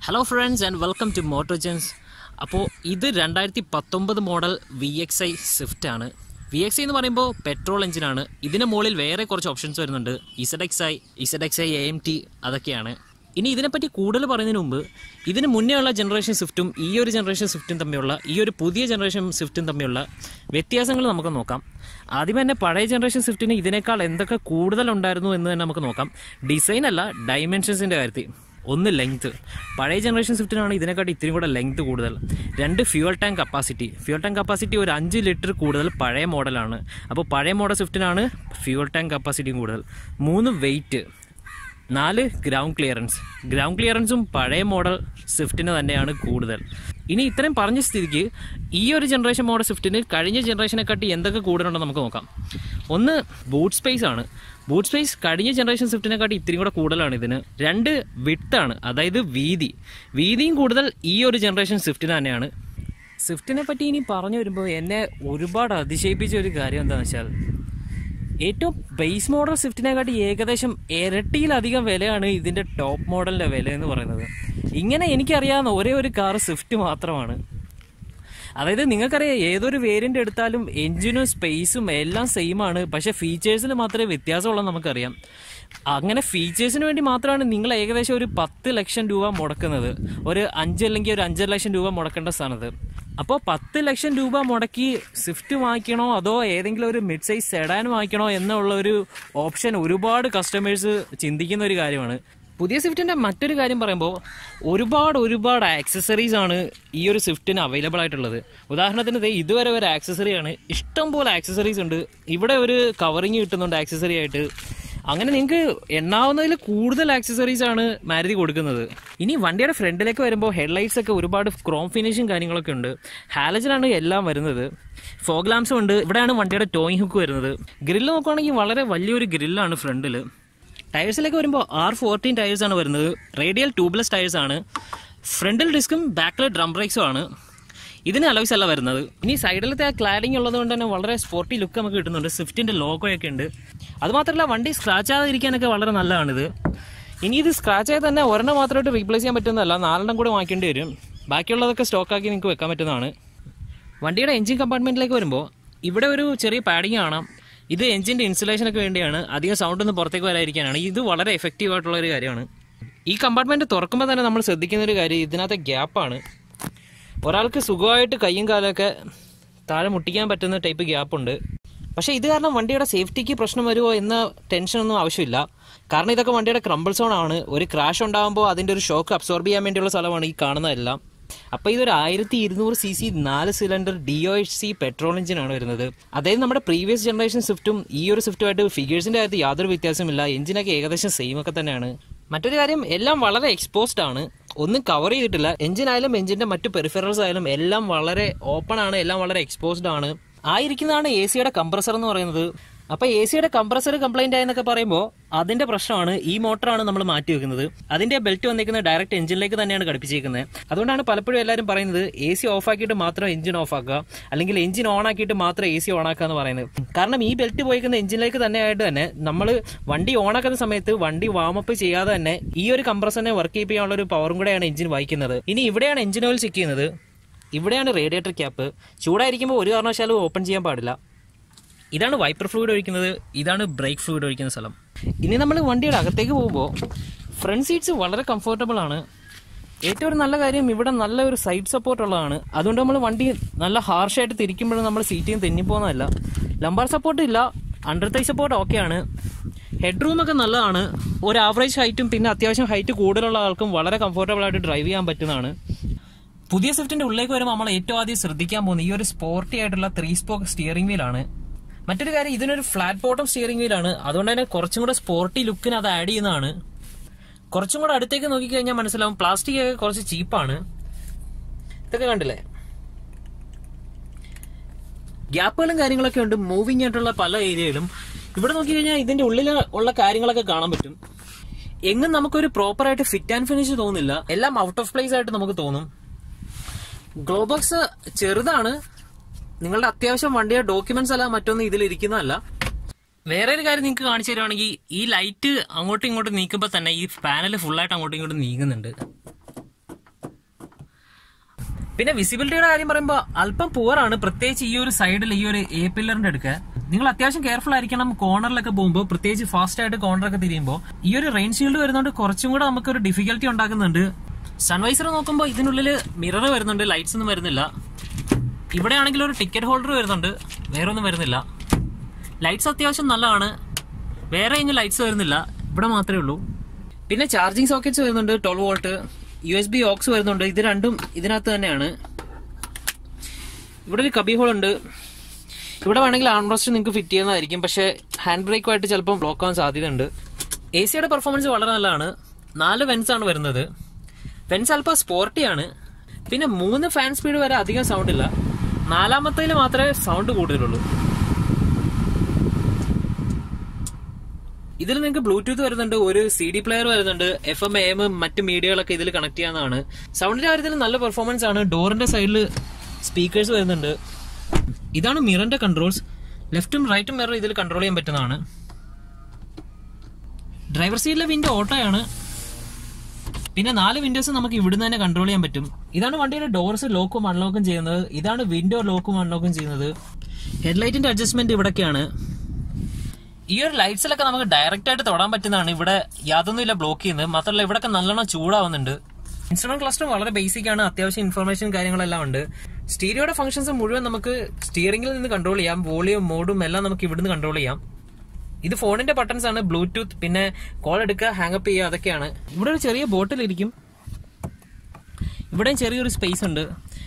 hello friends and welcome to Motogens അപ്പോൾ ഇത് രണ്ടായിരത്തി പത്തൊമ്പത് model V X I Swift ആണ് വി എക്സ് ഐ എന്ന് പറയുമ്പോൾ പെട്രോൾ എഞ്ചിനാണ് ഇതിന് മുകളിൽ വേറെ കുറച്ച് ഓപ്ഷൻസ് വരുന്നുണ്ട് Z X I Z X I A M T അതൊക്കെയാണ് ഇനി ഇതിനെപ്പറ്റി കൂടുതൽ പറയുന്നതിന് മുമ്പ് ഇതിന് മുന്നേ ഉള്ള ജനറേഷൻ സ്വിഫ്റ്റും ഈ ഒരു ജനറേഷൻ സ്വിഫ്റ്റും തമ്മിലുള്ള ഈ ഒരു പുതിയ ജനറേഷൻ സ്വിഫ്റ്റും തമ്മിലുള്ള വ്യത്യാസങ്ങൾ നമുക്ക് നോക്കാം ആദ്യം തന്നെ പഴയ ജനറേഷൻ സ്വിഫ്റ്റിന് ഇതിനേക്കാൾ എന്തൊക്കെ കൂടുതൽ ഉണ്ടായിരുന്നു എന്ന് തന്നെ നമുക്ക് നോക്കാം ഡിസൈൻ അല്ല ഡയമെൻഷൻസിൻ്റെ കാര്യത്തിൽ ഒന്ന് ലെങ്ത് പഴയ ജനറേഷൻ സ്വിഫ്റ്റിനാണ് ഇതിനെക്കാട്ടി ഇത്തിരി കൂടെ ലെങ്ത് കൂടുതൽ രണ്ട് fuel tank capacity fuel tank capacity ഒരു അഞ്ച് ലിറ്റർ കൂടുതൽ പഴയ മോഡലാണ് അപ്പോൾ പഴയ മോഡൽ സ്വിഫ്റ്റിനാണ് ഫ്യൂൽ ടാങ്ക് കപ്പാസിറ്റിയും കൂടുതൽ മൂന്ന് വെയിറ്റ് നാല് ഗ്രൗണ്ട് ക്ലിയറൻസ് ഗ്രൗണ്ട് ക്ലിയറൻസും പഴയ മോഡൽ സ്വിഫ്റ്റിന് തന്നെയാണ് കൂടുതൽ ഇനി ഇത്രയും പറഞ്ഞ സ്ഥിതിക്ക് ഈ ഒരു ജനറേഷൻ മോഡൽ സ്വിഫ്റ്റിന് കഴിഞ്ഞ ജനറേഷനെക്കാട്ടി എന്തൊക്കെ കൂടുതലുണ്ടെന്ന് നമുക്ക് നോക്കാം ഒന്ന് ബൂട്ട് സ്പേസ് ആണ് ബൂട്ട് സ്പേസ് കഴിഞ്ഞ ജനറേഷൻ സ്വിഫ്റ്റിനെക്കാട്ടി ഇത്തിരി കൂടെ കൂടുതലാണ് ഇതിന് രണ്ട് വിട്ടാണ് അതായത് വീതി വീതിയും കൂടുതൽ ഈ ഒരു ജനറേഷൻ സ്വിഫ്റ്റിന് തന്നെയാണ് സ്വിഫ്റ്റിനെ പറ്റി ഇനി പറഞ്ഞു വരുമ്പോൾ എന്നെ ഒരുപാട് അതിശയിപ്പിച്ച ഒരു കാര്യം എന്താണെന്ന് വെച്ചാൽ ഏറ്റവും ബേസ് മോഡൽ സ്വിഫ്റ്റിനെക്കാട്ടി ഏകദേശം ഇരട്ടിയിലധികം വിലയാണ് ഇതിന്റെ ടോപ്പ് മോഡലിന്റെ വില എന്ന് പറയുന്നത് ഇങ്ങനെ എനിക്കറിയാവുന്ന ഒരേ ഒരു കാർ സ്വിഫ്റ്റ് മാത്രമാണ് അതായത് നിങ്ങൾക്കറിയാം ഏതൊരു വേരിയന്റ് എടുത്താലും എഞ്ചിനും സ്പേസും എല്ലാം സെയിം ആണ് പക്ഷെ ഫീച്ചേഴ്സിൽ മാത്രമേ വ്യത്യാസമുള്ളൂ നമുക്കറിയാം അങ്ങനെ ഫീച്ചേഴ്സിന് വേണ്ടി മാത്രമാണ് നിങ്ങൾ ഏകദേശം ഒരു പത്ത് ലക്ഷം രൂപ മുടക്കുന്നത് ഒരു അഞ്ച് അല്ലെങ്കിൽ ഒരു അഞ്ചര ലക്ഷം രൂപ മുടക്കേണ്ട സ്ഥാനത്ത് അപ്പോൾ പത്ത് ലക്ഷം രൂപ മുടക്കി സ്വിഫ്റ്റ് വാങ്ങിക്കണോ അതോ ഏതെങ്കിലും ഒരു മിഡ് സൈസ് സെഡാൻ വാങ്ങിക്കണോ എന്നുള്ള ഒരു ഓപ്ഷൻ ഒരുപാട് കസ്റ്റമേഴ്സ് ചിന്തിക്കുന്ന ഒരു കാര്യമാണ് പുതിയ സ്വിഫ്റ്റിന്റെ മറ്റൊരു കാര്യം പറയുമ്പോൾ ഒരുപാട് ഒരുപാട് ആക്സസറീസ് ആണ് ഈ ഒരു സ്വിഫ്റ്റിന് അവൈലബിൾ ആയിട്ടുള്ളത് ഉദാഹരണത്തിന് ദേ ഇതുവരെ ഒരു ആക്സസറി ആണ് ഇഷ്ടം പോലെ ആക്സസറീസ് ഉണ്ട് ഇവിടെ ഒരു കവറിങ് കിട്ടുന്നുണ്ട് ആക്സസറി ആയിട്ട് അങ്ങനെ നിങ്ങൾക്ക് എണ്ണാവുന്നതിൽ കൂടുതൽ ആക്സസറീസ് ആണ് മാരുതി കൊടുക്കുന്നത് ഇനി വണ്ടിയുടെ ഫ്രണ്ടിലേക്ക് വരുമ്പോൾ ഹെഡ്ലൈറ്റ്സ് ഒക്കെ ഒരുപാട് ക്രോം ഫിനിഷും കാര്യങ്ങളൊക്കെ ഉണ്ട് ഹാലജനാണ് എല്ലാം വരുന്നത് ഫോഗ് ലാംസും ഉണ്ട് ഇവിടെയാണ് വണ്ടിയുടെ ടോയിങ് ഹുക്ക് വരുന്നത് ഗ്രില്ല് നോക്കുകയാണെങ്കിൽ വളരെ വലിയൊരു ഗ്രില്ലാണ് ഫ്രണ്ടിൽ ടയേഴ്സിലേക്ക് വരുമ്പോൾ ആർ ഫോർട്ടീൻ ടയേഴ്സ് ആണ് വരുന്നത് റേഡിയൽ ട്യൂബ്ലെസ് ടയേഴ്സ് ആണ് ഫ്രണ്ടിൽ ഡിസ്കും ബാക്കിൽ ഡ്രം ബ്രേക്സും ആണ് ഇതിന് അലോയ്സ് അല്ല വരുന്നത് ഇനി സൈഡിലത്തെ ആ ക്ലാഡിങ് ഉള്ളത് കൊണ്ട് തന്നെ വളരെ സ്പോർട്ടി ലുക്ക് നമുക്ക് കിട്ടുന്നുണ്ട് സ്വിഫ്റ്റിന്റെ ലോഗോ ഒക്കെ ഉണ്ട് അതുമാത്രമല്ല വണ്ടി സ്ക്രാച്ച് ആകാതിരിക്കാനൊക്കെ വളരെ നല്ലതാണിത് ഇനി ഇത് സ്ക്രാച്ച് ആയി തന്നെ ഒരെണ്ണം മാത്രമായിട്ട് റീപ്ലേസ് ചെയ്യാൻ പറ്റുന്നതല്ല നാലെണ്ണം കൂടെ വാങ്ങിക്കേണ്ടി വരും ബാക്കിയുള്ളതൊക്കെ സ്റ്റോക്കാക്കി നിങ്ങൾക്ക് വെക്കാൻ പറ്റുന്നതാണ് വണ്ടിയുടെ എഞ്ചിൻ കമ്പാർട്ട്മെന്റിലേക്ക് വരുമ്പോൾ ഇവിടെ ഒരു ചെറിയ പാഡിങ് കാണാം ഇത് എഞ്ചിന്റെ ഇൻസുലേഷനൊക്കെ വേണ്ടിയാണ് അധികം സൗണ്ട് ഒന്നും പുറത്തേക്ക് വരാതിരിക്കാനാണ് ഇത് വളരെ എഫക്റ്റീവ് ആയിട്ടുള്ള ഒരു കാര്യമാണ് ഈ കമ്പാർട്ട്മെന്റ് തുറക്കുമ്പോൾ തന്നെ നമ്മൾ ശ്രദ്ധിക്കുന്ന ഒരു കാര്യം ഇതിനകത്തെ ഗ്യാപ്പാണ് ഒരാൾക്ക് സുഖമായിട്ട് കയ്യും കാലൊക്കെ താഴെ മുട്ടിക്കാൻ പറ്റുന്ന ടൈപ്പ് ഗ്യാപ്പുണ്ട് പക്ഷേ ഇത് കാരണം വണ്ടിയുടെ സേഫ്റ്റിക്ക് പ്രശ്നം വരുമോ എന്ന ടെൻഷനൊന്നും ആവശ്യമില്ല കാരണം ഇതൊക്കെ വണ്ടിയുടെ ക്രംബിൾ സോൺ ആണ് ഒരു ക്രാഷ് ഉണ്ടാകുമ്പോൾ അതിൻ്റെ ഒരു ഷോക്ക് അബ്സോർബ് ചെയ്യാൻ വേണ്ടിയുള്ള സ്ഥലമാണ് ഈ കാണുന്നതെല്ലാം അപ്പോൾ ഇതൊരു ആയിരത്തി ഇരുന്നൂറ് സി സി നാല് cylinder D O H C petrol എഞ്ചിനാണ് വരുന്നത് അതായത് നമ്മുടെ പ്രീവിയസ് ജനറേഷൻ സ്വിഫ്റ്റും ഈ ഒരു സ്വിഫ്റ്റുമായിട്ട് ഫിഗേഴ്സിന്റെ കാര്യത്തിൽ യാതൊരു വ്യത്യാസമില്ല എഞ്ചിനൊക്കെ ഏകദേശം സെയിം ഒക്കെ തന്നെയാണ് മറ്റൊരു കാര്യം എല്ലാം വളരെ എക്സ്പോസ്ഡ് ആണ് ഒന്നും കവർ ചെയ്തിട്ടില്ല എഞ്ചിൻ ആയാലും എഞ്ചിന്റെ മറ്റു പെരിഫറൽസ് ആയാലും എല്ലാം വളരെ ഓപ്പൺ ആണ് എല്ലാം വളരെ എക്സ്പോസ്ഡ് ആണ് ആയിരിക്കുന്നതാണ് എ സിയുടെ കംപ്രസർ എന്ന് പറയുന്നത് അപ്പൊ എ സിയുടെ കംപ്രസർ കംപ്ലൈന്റ് ആയെന്നൊക്കെ പറയുമ്പോൾ അതിന്റെ പ്രശ്നമാണ് ഈ മോട്ടറാണ് നമ്മൾ മാറ്റി വെക്കുന്നത് അതിന്റെ ബെൽറ്റ് വന്നിരിക്കുന്നത് ഡയറക്റ്റ് എഞ്ചിനിലേക്ക് തന്നെയാണ് ഘടിപ്പിച്ചിരിക്കുന്നത് അതുകൊണ്ടാണ് പലപ്പോഴും എല്ലാവരും പറയുന്നത് എ സി ഓഫ് ആക്കിയിട്ട് മാത്രം എഞ്ചിൻ ഓഫ് ആക്കുക അല്ലെങ്കിൽ എഞ്ചിൻ ഓൺ ആക്കിയിട്ട് മാത്രം എ സി ഓൺ ആക്കുക എന്ന് പറയുന്നത് കാരണം ഈ ബെൽറ്റ് പോയിക്കുന്ന എഞ്ചിനിലേക്ക് തന്നെ ആയിട്ട് തന്നെ നമ്മൾ വണ്ടി ഓൺ ആക്കുന്ന സമയത്ത് വണ്ടി വാമപ്പ് ചെയ്യാതെ തന്നെ ഈ ഒരു കംപ്രസറിനെ വർക്ക് ചെയ്യാനുള്ള ഒരു പവറും കൂടെയാണ് എഞ്ചിൻ വഹിക്കുന്നത് ഇനി ഇവിടെയാണ് എഞ്ചിൻ ഓയിൽ ചെക്ക് ചെയ്യുന്നത് ഇവിടെയാണ് റേഡിയേറ്റർ ക്യാപ്പ് ചൂടായിരിക്കുമ്പോൾ ഒരു കാരണവശാലും ഓപ്പൺ ചെയ്യാൻ പാടില്ല ഇതാണ് വൈപ്പർ ഫ്ലൂയിഡ് ഒഴിക്കുന്നത് ഇതാണ് ബ്രേക്ക് ഫ്ലൂയിഡ് ഒഴിക്കുന്ന സ്ഥലം ഇനി നമ്മൾ വണ്ടിയുടെ അകത്തേക്ക് പോകുമ്പോൾ ഫ്രണ്ട് സീറ്റ്സ് വളരെ കംഫർട്ടബിൾ ആണ് ഏറ്റവും ഒരു നല്ല കാര്യം ഇവിടെ നല്ല ഒരു സൈഡ് സപ്പോർട്ട് ഉള്ളതാണ് അതുകൊണ്ട് നമ്മൾ വണ്ടി നല്ല ഹാർഷായിട്ട് തിരിക്കുമ്പോഴും നമ്മൾ സീറ്റിൽ നിന്ന് തെന്നിപ്പോകുന്നതല്ല ലംബാർ സപ്പോർട്ട് ഇല്ല അണ്ടർ തൈ സപ്പോർട്ട് ഓക്കെയാണ് ഹെഡ് റൂം ഒക്കെ നല്ലതാണ് ഒരു ആവറേജ് ഹൈറ്റും പിന്നെ അത്യാവശ്യം ഹൈറ്റ് കൂടുതലുള്ള ആൾക്കും വളരെ കംഫർട്ടബിൾ ആയിട്ട് ഡ്രൈവ് ചെയ്യാൻ പറ്റുന്നതാണ് പുതിയ സ്വിഫ്റ്റിന്റെ ഉള്ളിലേക്ക് വരുമ്പോൾ നമ്മൾ ഏറ്റവും ആദ്യം ശ്രദ്ധിക്കാൻ പോകുന്നത് ഈ ഒരു സ്പോർട്ടി ആയിട്ടുള്ള ത്രീ സ്പോക്ക് സ്റ്റിയറിംഗ് വീലാണ് മറ്റൊരു കാര്യം ഇതിനൊരു ഫ്ലാറ്റ് ബോട്ടം സ്റ്റിയറിംഗ് വീലാണ് അതുകൊണ്ട് തന്നെ കുറച്ചും കൂടെ സ്പോർട്ടി ലുക്കിന് അത് ആഡ് ചെയ്യുന്നതാണ് കുറച്ചും കൂടെ അടുത്തേക്ക് നോക്കിക്കഴിഞ്ഞാൽ മനസ്സിലാവും പ്ലാസ്റ്റിക് ഒക്കെ കുറച്ച് ചീപ്പാണ് ഇതൊക്കെ കണ്ടില്ലേ ഗ്യാപ്പുകളും കാര്യങ്ങളൊക്കെ ഉണ്ട് മൂവിങ് ആയിട്ടുള്ള പല ഏരിയയിലും ഇവിടെ നോക്കിക്കഴിഞ്ഞാൽ ഇതിന്റെ ഉള്ളിൽ ഉള്ള കാര്യങ്ങളൊക്കെ കാണാൻ പറ്റും എങ്ങും നമുക്കൊരു പ്രോപ്പർ ആയിട്ട് ഫിറ്റ് ആൻഡ് ഫിനിഷ് തോന്നില്ല എല്ലാം ഔട്ട് ഓഫ് പ്ലേസ് ആയിട്ട് നമുക്ക് തോന്നും ഗ്ലോബോക്സ് ചെറുതാണ് നിങ്ങളുടെ അത്യാവശ്യം വണ്ടിയുടെ ഡോക്യുമെന്റ്സ് അല്ല മറ്റൊന്നും ഇതിൽ ഇരിക്കുന്നതല്ല വേറെ ഒരു കാര്യം നിങ്ങൾക്ക് കാണിച്ചു തരുവാണെങ്കിൽ ഈ ലൈറ്റ് അങ്ങോട്ടും ഇങ്ങോട്ടും നീക്കുമ്പോൾ തന്നെ ഈ പാനൽ ഫുള്ളായിട്ട് അങ്ങോട്ടും ഇങ്ങോട്ടും നീങ്ങുന്നുണ്ട് പിന്നെ വിസിബിലിറ്റിയുടെ കാര്യം പറയുമ്പോൾ അല്പം പുവറാണ് പ്രത്യേകിച്ച് ഈ ഒരു സൈഡിൽ ഈ ഒരു എ പില്ലറിന്റെ അടുക്ക നിങ്ങൾ അത്യാവശ്യം കെയർഫുൾ ആയിരിക്കണം കോർണറിലൊക്കെ പോകുമ്പോൾ പ്രത്യേകിച്ച് ഫാസ്റ്റ് ആയിട്ട് കോർണറൊക്കെ തിരിയുമ്പോൾ ഈ ഒരു റെയിൻ ഷീൽഡ് വരുന്നതുകൊണ്ട് കുറച്ചും കൂടെ നമുക്ക് ഒരു ഡിഫിക്കൽറ്റി ഉണ്ടാക്കുന്നുണ്ട് സൺവൈസർ നോക്കുമ്പോൾ ഇതിനുള്ളിൽ മിറർ വരുന്നുണ്ട് ലൈറ്റ്സ് ഒന്നും വരുന്നില്ല ഇവിടെ ആണെങ്കിൽ ഒരു ടിക്കറ്റ് ഹോൾഡർ വരുന്നുണ്ട് വേറെ ഒന്നും വരുന്നില്ല ലൈറ്റ്സ് അത്യാവശ്യം നല്ലതാണ് വേറെ ഇനി ലൈറ്റ്സ് വരുന്നില്ല ഇവിടെ മാത്രമേ ഉള്ളൂ പിന്നെ ചാർജിങ് സോക്കറ്റ്സ് വരുന്നുണ്ട് twelve volt U S B aux വരുന്നുണ്ട് ഇത് രണ്ടും ഇതിനകത്ത് തന്നെയാണ് ഇവിടെ ഒരു കബി ഹോൾ ഉണ്ട് ഇവിടെ വേണമെങ്കിൽ ആൺബ്രസ്റ്റ് നിങ്ങൾക്ക് ഫിറ്റ് ചെയ്യുന്നതായിരിക്കും പക്ഷേ ഹാൻഡ് ബ്രേക്കുമായിട്ട് ചിലപ്പം ബ്ലോക്ക് ആവാൻ സാധ്യതയുണ്ട് എ സിയുടെ പെർഫോമൻസ് വളരെ നല്ലതാണ് നാല് വെൻസ് ആണ് വരുന്നത് വെൻസ് അല്പം സ്പോർട്ടിയാണ് പിന്നെ മൂന്ന് ഫാൻ സ്പീഡ് വരെ അധികം സൗണ്ട് ഇല്ല നാലാമത്തേൽ മാത്രമേ സൗണ്ട് കൂടുതലുള്ളൂ ഇതിൽ നിങ്ങൾക്ക് ബ്ലൂടൂത്ത് വരുന്നുണ്ട് ഒരു സി ഡി പ്ലെയർ വരുന്നുണ്ട് എഫ് എം എം മറ്റ് മീഡിയകളൊക്കെ ഇതിൽ കണക്ട് ചെയ്യാവുന്നതാണ് സൗണ്ടിന്റെ കാര്യത്തിൽ നല്ല പെർഫോമൻസ് ആണ് ഡോറിന്റെ സൈഡിൽ സ്പീക്കേഴ്സ് വരുന്നുണ്ട് ഇതാണ് മിററിന്റെ കൺട്രോൾസ് ലെഫ്റ്റും റൈറ്റും മിറർ ഇതിൽ കൺട്രോൾ ചെയ്യാൻ പറ്റുന്നതാണ് ഡ്രൈവർ സീറ്റിലെ വിൻഡോ ഓട്ടോയാണ് പിന്നെ നാല് വിൻഡോസ് നമുക്ക് ഇവിടുന്ന് തന്നെ കൺട്രോൾ ചെയ്യാൻ പറ്റും ഇതാണ് വണ്ടിയുടെ ഡോർസ് ലോക്കും അൺലോക്കും ചെയ്യുന്നത് ഇതാണ് വിൻഡോ ലോക്കും അൺലോക്കും ചെയ്യുന്നത് ഹെഡ്ലൈറ്റിന്റെ അഡ്ജസ്റ്റ്മെന്റ് ഇവിടൊക്കെയാണ് ഈ ഒരു ലൈറ്റ്സിലൊക്കെ നമുക്ക് ഡയറക്റ്റ് ആയിട്ട് തൊടാൻ പറ്റുന്നതാണ് ഇവിടെ യാതൊന്നുമില്ല ബ്ലോക്ക് ചെയ്യുന്നത് മാത്രമല്ല ഇവിടെയൊക്കെ നല്ലോണം ചൂടാവുന്നുണ്ട് ഇൻസ്ട്രുമെന്റ് ക്ലസ്റ്റർ വളരെ ബേസിക് ആണ് അത്യാവശ്യം ഇൻഫർമേഷൻ കാര്യങ്ങളെല്ലാം ഉണ്ട് സ്റ്റീരിയോയുടെ ഫംഗ്ഷൻസ് മുഴുവൻ നമുക്ക് സ്റ്റിയറിംഗിൽ നിന്ന് കൺട്രോൾ ചെയ്യാം വോളിയം മോഡും എല്ലാം നമുക്ക് ഇവിടുന്ന് കൺട്രോൾ ചെയ്യാം ഇത് ഫോണിന്റെ ബട്ടൺസ് ആണ് ബ്ലൂടൂത്ത് പിന്നെ കോൾ എടുക്കുക ഹാങ്ങപ്പ് ചെയ്യുക അതൊക്കെയാണ് ഇവിടെ ഒരു ചെറിയ ബോട്ടിൽ ഇരിക്കും ഇവിടെയും ചെറിയൊരു സ്പേസ് ഉണ്ട്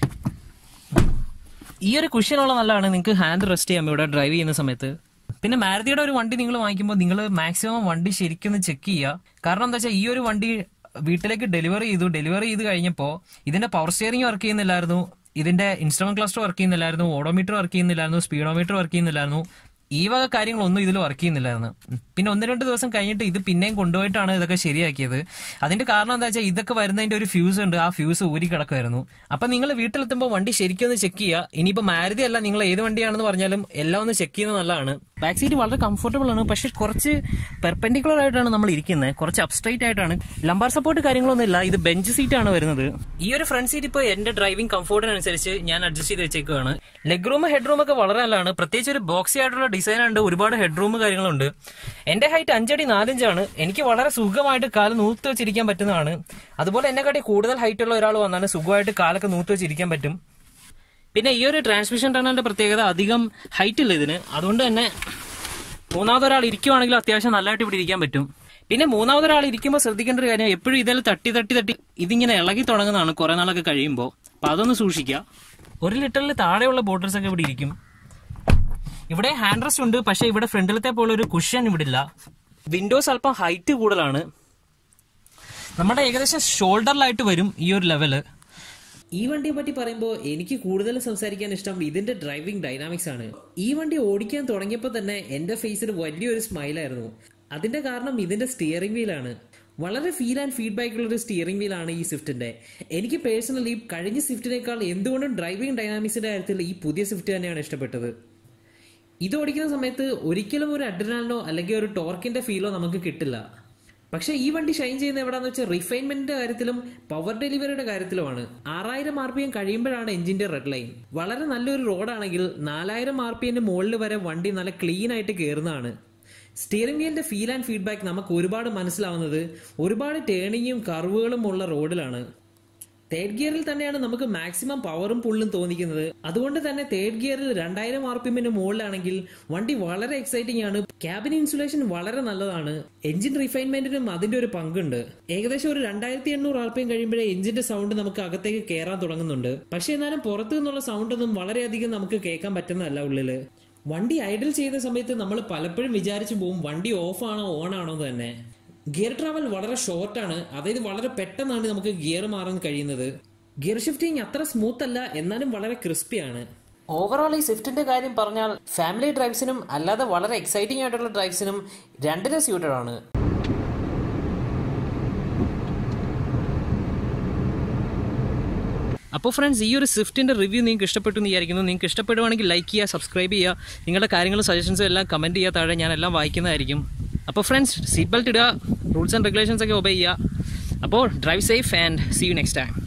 ഈ ഒരു കുഷ്യനുള്ള നല്ലതാണ് നിങ്ങൾക്ക് ഹാൻഡ് റെസ്റ്റ് ചെയ്യാം ഇവിടെ ഡ്രൈവ് ചെയ്യുന്ന സമയത്ത് പിന്നെ മാരുതിയുടെ ഒരു വണ്ടി നിങ്ങൾ വാങ്ങിക്കുമ്പോൾ നിങ്ങൾ മാക്സിമം വണ്ടി ശരിക്കും ചെക്ക് ചെയ്യുക കാരണം എന്താ വെച്ചാൽ ഈ ഒരു വണ്ടി വീട്ടിലേക്ക് ഡെലിവറി ചെയ്തു ഡെലിവറി ചെയ്ത് കഴിഞ്ഞപ്പോൾ ഇതിന്റെ പവർ സ്റ്റിയറിംഗ് വർക്ക് ചെയ്യുന്നില്ലായിരുന്നു ഇതിന്റെ ഇൻസ്ട്രുമെന്റ് ക്ലസ്റ്റർ വർക്ക് ചെയ്യുന്നില്ലായിരുന്നു ഓഡോമീറ്റർ വർക്ക് ചെയ്യുന്നില്ലായിരുന്നു സ്പീഡോമീറ്റർ വർക്ക് ചെയ്യുന്നില്ലായിരുന്നു ഈ വക കാര്യങ്ങളൊന്നും ഇതിൽ വർക്ക് ചെയ്യുന്നില്ലായിരുന്നു പിന്നെ ഒന്ന് രണ്ട് ദിവസം കഴിഞ്ഞിട്ട് ഇത് പിന്നെയും കൊണ്ടുപോയിട്ടാണ് ഇതൊക്കെ ശരിയാക്കിയത് അതിന്റെ കാരണം എന്താ വെച്ചാൽ ഇതൊക്കെ വരുന്നതിന്റെ ഒരു ഫ്യൂസ് ഉണ്ട് ആ ഫ്യൂസ് ഊരി കിടക്കുമായിരുന്നു അപ്പൊ നിങ്ങൾ വീട്ടിലെത്തുമ്പോൾ വണ്ടി ശരിക്കും ഒന്ന് ചെക്ക് ചെയ്യുക ഇനിയിപ്പോൾ മാരുതി അല്ല നിങ്ങൾ ഏത് വണ്ടിയാണെന്ന് പറഞ്ഞാലും എല്ലാം ഒന്ന് ചെക്ക് ചെയ്യുന്നത് നല്ലതാണ് ബാക്ക് സീറ്റ് വളരെ കംഫർട്ടബിൾ ആണ് പക്ഷെ കുറച്ച് പെർപെൻഡിക്കുലർ ആയിട്ടാണ് നമ്മൾ ഇരിക്കുന്നത് കുറച്ച് അപ്സ്ട്രൈറ്റ് ആയിട്ടാണ് ലംബാർ സപ്പോർട്ട് കാര്യങ്ങളൊന്നും ഇല്ല ഇത് ബെഞ്ച് സീറ്റ് ആണ് വരുന്നത് ഈ ഒരു ഫ്രണ്ട് സീറ്റ് ഇപ്പോൾ എന്റെ ഡ്രൈവിംഗ് കംഫോർട്ടിനനുസരിച്ച് ഞാൻ അഡ്ജസ്റ്റ് ചെയ്ത് വെച്ചേക്കുകയാണ് ലെഗ് റൂം ഹെഡ് റൂം ഒക്കെ വളരെ നല്ലതാണ് പ്രത്യേകിച്ച് ഒരു ബോക്സി ആയിട്ടുള്ള ഡിസൈൻ ഉണ്ട് ഒരുപാട് ഹെഡ് റൂം കാര്യങ്ങളുണ്ട് എന്റെ ഹൈറ്റ് അഞ്ചടി നാലിഞ്ചാണ് എനിക്ക് വളരെ സുഖമായിട്ട് കാല് നൂത്ത് വെച്ചിരിക്കാൻ പറ്റുന്നതാണ് അതുപോലെ എന്നെക്കാട്ടി കൂടുതൽ ഹൈറ്റ് ഉള്ള ഒരാൾ വന്നാണ് സുഖമായിട്ട് കാലൊക്കെ നൂത്ത് വെച്ചിരിക്കാൻ പറ്റും പിന്നെ ഈ ഒരു ട്രാൻസ്മിഷൻ ടണലിന്റെ പ്രത്യേകത അധികം ഹൈറ്റ് ഇല്ല ഇതിന് അതുകൊണ്ട് തന്നെ മൂന്നാമതൊരാൾ ഇരിക്കുവാണെങ്കിൽ അത്യാവശ്യം നല്ലതായിട്ട് ഇവിടെ ഇരിക്കാൻ പറ്റും പിന്നെ മൂന്നാമതൊരാൾ ഇരിക്കുമ്പോൾ ശ്രദ്ധിക്കേണ്ട ഒരു കാര്യം എപ്പോഴും ഇതിൽ തട്ടി തട്ടി തട്ടി ഇതിങ്ങനെ ഇളകി തുടങ്ങുന്നതാണ് കുറെ നാളൊക്കെ കഴിയുമ്പോൾ അപ്പൊ അതൊന്ന് സൂക്ഷിക്കുക ഒരു ലിറ്ററിൽ താഴെയുള്ള ബോട്ടിൽസ് ഒക്കെ ഇവിടെ ഇരിക്കും ഇവിടെ ഹാൻഡ് റെസ്റ്റ് ഉണ്ട് പക്ഷേ ഇവിടെ ഫ്രണ്ടിലത്തെ പോലെ ഒരു കുഷൻ ഇവിടെ ഇല്ല വിൻഡോസ് അല്പം ഹൈറ്റ് കൂടുതലാണ് നമ്മുടെ ഏകദേശം ഷോൾഡറിലായിട്ട് വരും ഈ ഒരു ലെവല് ഈ വണ്ടിയെ പറ്റി പറയുമ്പോൾ എനിക്ക് കൂടുതൽ സംസാരിക്കാൻ ഇഷ്ടം ഇതിന്റെ ഡ്രൈവിംഗ് ഡൈനാമിക്സ് ആണ് ഈ വണ്ടി ഓടിക്കാൻ തുടങ്ങിയപ്പോൾ തന്നെ എന്റെ ഫേസിൽ വലിയൊരു സ്മൈലായിരുന്നു അതിന്റെ കാരണം ഇതിന്റെ സ്റ്റിയറിംഗ് വീലാണ് വളരെ ഫീൽ ആൻഡ് ഫീഡ്ബാക്ക് ഉള്ള ഒരു സ്റ്റിയറിംഗ് വീലാണ് ഈ സ്വിഫ്റ്റിന്റെ എനിക്ക് പേഴ്സണലി കഴിഞ്ഞ സ്വിഫ്റ്റിനേക്കാൾ എന്തുകൊണ്ടും ഡ്രൈവിംഗ് ഡൈനാമിക്സിന്റെ കാര്യത്തിൽ ഈ പുതിയ സ്വിഫ്റ്റ് തന്നെയാണ് ഇഷ്ടപ്പെട്ടത് ഇത് ഓടിക്കുന്ന സമയത്ത് ഒരിക്കലും ഒരു അഡ്രിനാലിനോ അല്ലെങ്കിൽ ഒരു ടോർക്കിന്റെ ഫീലോ നമുക്ക് കിട്ടില്ല പക്ഷേ ഈ വണ്ടി ഷൈൻ ചെയ്യുന്ന എവിടാന്ന് വെച്ചാൽ റിഫൈൻമെന്റിന്റെ കാര്യത്തിലും പവർ ഡെലിവറിയുടെ കാര്യത്തിലുമാണ് ആറായിരം ആർ പി എം കഴിയുമ്പോഴാണ് എഞ്ചിന്റെ റെഡ് ലൈൻ വളരെ നല്ലൊരു റോഡാണെങ്കിൽ നാലായിരം ആർ പി എമ്മിന്റെ മുകളിൽ വരെ വണ്ടി നല്ല ക്ലീൻ ആയിട്ട് കയറുന്നതാണ് സ്റ്റിയറിംഗ് വീലിന്റെ ഫീൽ ആൻഡ് ഫീഡ്ബാക്ക് നമുക്ക് ഒരുപാട് മനസ്സിലാവുന്നത് ഒരുപാട് ടേണിങ്ങും കർവുകളും ഉള്ള റോഡിലാണ് തേർഡ് ഗിയറിൽ തന്നെയാണ് നമുക്ക് മാക്സിമം പവറും പുള്ളും തോന്നിക്കുന്നത് അതുകൊണ്ട് തന്നെ തേർഡ് ഗിയറിൽ രണ്ടായിരം ആർ പി എമ്മിന് മുകളിലാണെങ്കിൽ വണ്ടി വളരെ എക്സൈറ്റിംഗ് ആണ് ക്യാബിൻ ഇൻസുലേഷൻ വളരെ നല്ലതാണ് എഞ്ചിൻ റിഫൈൻമെന്റിനും അതിന്റെ ഒരു പങ്കുണ്ട് ഏകദേശം ഒരു രണ്ടായിരത്തി എണ്ണൂറ് ആർ പി എം കഴിയുമ്പോഴേ എഞ്ചിന്റെ സൗണ്ട് നമുക്ക് അകത്തേക്ക് കയറാൻ തുടങ്ങുന്നുണ്ട് പക്ഷെ എന്നാലും പുറത്തു നിന്നുള്ള സൗണ്ട് ഒന്നും വളരെയധികം നമുക്ക് കേൾക്കാൻ പറ്റുന്നതല്ല ഉള്ളില് വണ്ടി ഐഡിൽ ചെയ്യുന്ന സമയത്ത് നമ്മൾ പലപ്പോഴും വിചാരിച്ചു പോകും വണ്ടി ഓഫ് ആണോ ഓൺ ആണോ എന്ന് തന്നെ ഗിയർ ട്രാവൽ വളരെ ഷോർട്ടാണ് അതായത് വളരെ പെട്ടെന്നാണ് നമുക്ക് ഗിയർ മാറാൻ കഴിയുന്നത് ഗിയർ ഷിഫ്റ്റിംഗ് അത്ര സ്മൂത്ത് അല്ല എന്നാലും വളരെ ക്രിസ്പിയാണ് ഓവറോൾ ഈ സ്വിഫ്റ്റിന്റെ കാര്യം പറഞ്ഞാൽ ഫാമിലി ഡ്രൈവ്സിനും അല്ലാതെ വളരെ എക്സൈറ്റിംഗ് ആയിട്ടുള്ള ഡ്രൈവ്സിനും രണ്ടിനും സ്യൂട്ടഡ് ആണ് അപ്പോൾ ഫ്രണ്ട്സ് ഈ ഒരു സ്വിഫ്റ്റിൻ്റെ റിവ്യൂ നിങ്ങൾക്ക് ഇഷ്ടപ്പെട്ടു എന്ന് വിചാരിക്കുന്നു നിങ്ങൾക്ക് ഇഷ്ടപ്പെടുവാണെങ്കിൽ ലൈക്ക് ചെയ്യുക സബ്സ്ക്രൈബ് ചെയ്യുക നിങ്ങളുടെ കാര്യങ്ങളും സജഷൻസും എല്ലാം കമൻറ്റ് ചെയ്യുക താഴെ ഞാൻ എല്ലാം വായിക്കുന്നതായിരിക്കും അപ്പോൾ ഫ്രണ്ട്സ് സീറ്റ് ബെൽറ്റ് ഇടുക റൂൾസ് ആൻഡ് റെഗുലേഷൻസ് ഒക്കെ ഒബേ ചെയ്യുക അപ്പോൾ drive safe and see you next time